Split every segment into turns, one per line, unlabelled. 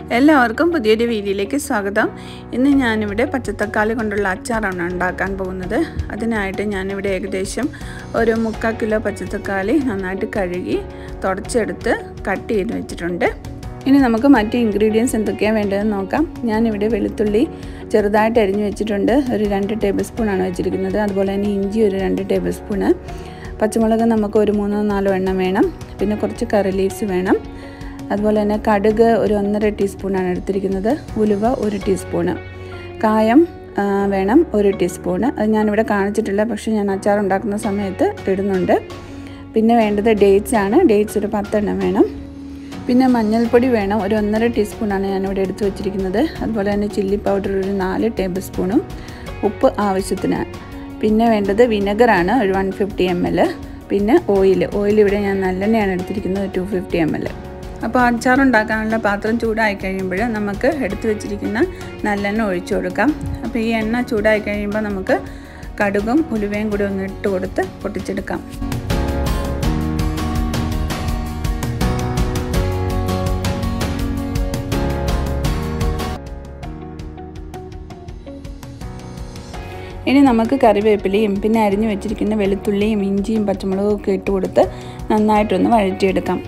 എല്ലാവർക്കും പുതിയൊരു വീഡിയോയിലേക്ക് സ്വാഗതം ഇന്ന് ഞാനിവിടെ പച്ചത്തക്കാളി കൊണ്ടുള്ള അച്ചാറാണ് ഉണ്ടാക്കാൻ പോകുന്നത് അതിനായിട്ട് ഞാനിവിടെ ഏകദേശം ഒരു മുക്കാൽ കിലോ പച്ചത്തക്കാളി നന്നായിട്ട് കഴുകി തുടച്ചെടുത്ത് കട്ട് ചെയ്ത് വെച്ചിട്ടുണ്ട് ഇനി നമുക്ക് മറ്റ് ഇൻഗ്രീഡിയൻസ് എന്തൊക്കെയാണ് വേണ്ടതെന്ന് നോക്കാം ഞാനിവിടെ വെളുത്തുള്ളി ചെറുതായിട്ട് അരിഞ്ഞു വെച്ചിട്ടുണ്ട് ഒരു രണ്ട് ടേബിൾ സ്പൂണാണ് വെച്ചിരിക്കുന്നത് അതുപോലെ തന്നെ ഇഞ്ചി ഒരു രണ്ട് ടേബിൾ സ്പൂണ് പച്ചമുളക് നമുക്ക് ഒരു മൂന്നോ നാലോ എണ്ണം വേണം പിന്നെ കുറച്ച് കറി ലീവ്സ് വേണം അതുപോലെ തന്നെ കടുക് ഒരു ഒന്നര ടീസ്പൂണാണ് എടുത്തിരിക്കുന്നത് ഉലുവ ഒരു ടീസ്പൂണ് കായം വേണം ഒരു ടീസ്പൂണ് അത് ഞാനിവിടെ കാണിച്ചിട്ടില്ല പക്ഷേ ഞാൻ അച്ചാർ ഉണ്ടാക്കുന്ന സമയത്ത് ഇടുന്നുണ്ട് പിന്നെ വേണ്ടത് ഡേറ്റ്സ് ആണ് ഡേറ്റ്സ് ഒരു പത്തെണ്ണം വേണം പിന്നെ മഞ്ഞൾപ്പൊടി വേണം ഒരു ഒന്നര ടീസ്പൂണാണ് ഞാനിവിടെ എടുത്തു വെച്ചിരിക്കുന്നത് അതുപോലെ തന്നെ ചില്ലി പൗഡർ ഒരു നാല് ടേബിൾ സ്പൂണും ഉപ്പ് ആവശ്യത്തിന് പിന്നെ വേണ്ടത് വിനെഗറാണ് ഒരു വൺ ഫിഫ്റ്റി എം എൽ പിന്നെ ഓയിൽ ഓയിൽ ഇവിടെ ഞാൻ നല്ലെണ്ണയാണ് എടുത്തിരിക്കുന്നത് ടു ഫിഫ്റ്റി എം എൽ അപ്പോൾ അച്ചാർ ഉണ്ടാക്കാനുള്ള പാത്രം ചൂടായി കഴിയുമ്പോൾ നമുക്ക് എടുത്തു വെച്ചിരിക്കുന്ന നല്ലെണ്ണ ഒഴിച്ചു കൊടുക്കാം അപ്പോൾ ഈ എണ്ണ ചൂടായി കഴിയുമ്പോൾ നമുക്ക് കടുകും ഉലുവയും കൂടി ഒന്ന് ഇട്ട് കൊടുത്ത് പൊട്ടിച്ചെടുക്കാം ഇനി നമുക്ക് കറിവേപ്പിലയും പിന്നെ അരിഞ്ഞു വെച്ചിരിക്കുന്ന വെളുത്തുള്ളിയും ഇഞ്ചിയും പച്ചമുളകും ഒക്കെ ഇട്ട് കൊടുത്ത് നന്നായിട്ടൊന്ന് വഴറ്റിയെടുക്കാം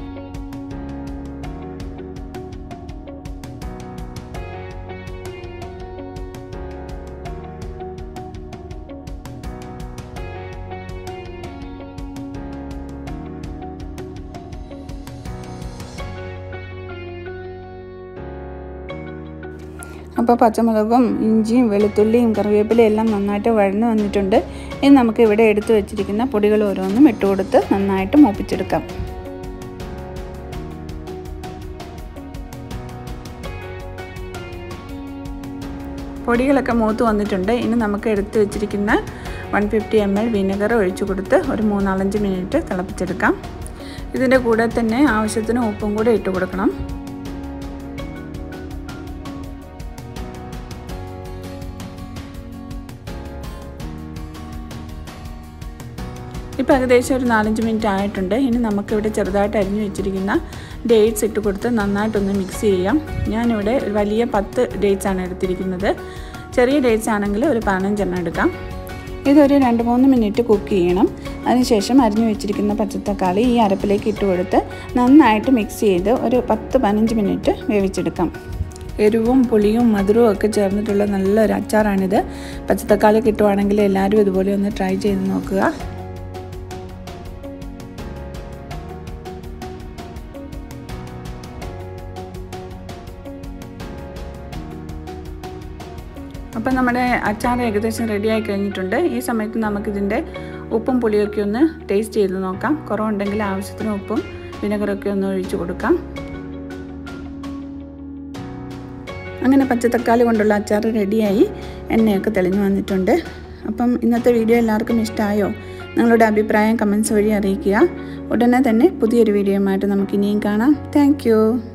അപ്പോൾ പച്ചമുളകും ഇഞ്ചിയും വെളുത്തുള്ളിയും കറിവേപ്പിലയും എല്ലാം നന്നായിട്ട് വഴന്നു വന്നിട്ടുണ്ട് ഇനി നമുക്ക് ഇവിടെ എടുത്തു വെച്ചിരിക്കുന്ന പൊടികൾ ഓരോന്നും ഇട്ട് കൊടുത്ത് നന്നായിട്ട് മൂപ്പിച്ചെടുക്കാം പൊടികളൊക്കെ മൂത്ത് വന്നിട്ടുണ്ട് ഇനി നമുക്ക് എടുത്തു വെച്ചിരിക്കുന്ന വൺ ഫിഫ്റ്റി എം എൽ വിനെഗർ ഒഴിച്ചു കൊടുത്ത് ഒരു മൂന്നാലഞ്ച് മിനിറ്റ് തിളപ്പിച്ചെടുക്കാം ഇതിൻ്റെ കൂടെ തന്നെ ആവശ്യത്തിന് ഉപ്പും കൂടെ ഇട്ട് കൊടുക്കണം ഇപ്പോൾ ഏകദേശം ഒരു നാലഞ്ച് മിനിറ്റ് ആയിട്ടുണ്ട് ഇനി നമുക്കിവിടെ ചെറുതായിട്ട് അരിഞ്ഞു വെച്ചിരിക്കുന്ന ഡേറ്റ്സ് ഇട്ട് കൊടുത്ത് നന്നായിട്ടൊന്ന് മിക്സ് ചെയ്യാം ഞാനിവിടെ വലിയ പത്ത് ഡേറ്റ്സ് ആണ് എടുത്തിരിക്കുന്നത് ചെറിയ ഡേറ്റ്സ് ആണെങ്കിൽ ഒരു പതിനഞ്ചെണ്ണം എടുക്കാം ഇതൊരു രണ്ട് മൂന്ന് മിനിറ്റ് കുക്ക് ചെയ്യണം അതിനുശേഷം അരിഞ്ഞു വെച്ചിരിക്കുന്ന പച്ചത്തക്കാളി ഈ അരപ്പിലേക്ക് ഇട്ട് കൊടുത്ത് നന്നായിട്ട് മിക്സ് ചെയ്ത് ഒരു പത്ത് പതിനഞ്ച് മിനിറ്റ് വേവിച്ചെടുക്കാം എരിവും പുളിയും മധുരവും ഒക്കെ ചേർന്നിട്ടുള്ള നല്ലൊരു അച്ചാറാണിത് പച്ചത്തക്കാളി കിട്ടുവാണെങ്കിൽ എല്ലാവരും ഇതുപോലെ ഒന്ന് ട്രൈ ചെയ്ത് നോക്കുക അപ്പം നമ്മുടെ അച്ചാർ ഏകദേശം റെഡി ആയി കഴിഞ്ഞിട്ടുണ്ട് ഈ സമയത്ത് നമുക്കിതിൻ്റെ ഉപ്പും പുളിയൊക്കെ ഒന്ന് ടേസ്റ്റ് ചെയ്ത് നോക്കാം കുറവുണ്ടെങ്കിൽ ആവശ്യത്തിന് ഉപ്പും വിനെഗറൊക്കെ ഒന്ന് ഒഴിച്ചു കൊടുക്കാം അങ്ങനെ പച്ചത്തക്കാളി കൊണ്ടുള്ള അച്ചാർ റെഡിയായി എണ്ണയൊക്കെ തെളിഞ്ഞു വന്നിട്ടുണ്ട് അപ്പം ഇന്നത്തെ വീഡിയോ എല്ലാവർക്കും ഇഷ്ടമായോ നിങ്ങളുടെ അഭിപ്രായം കമൻസ് വഴി അറിയിക്കുക ഉടനെ തന്നെ പുതിയൊരു വീഡിയോയുമായിട്ട് നമുക്ക് ഇനിയും കാണാം താങ്ക്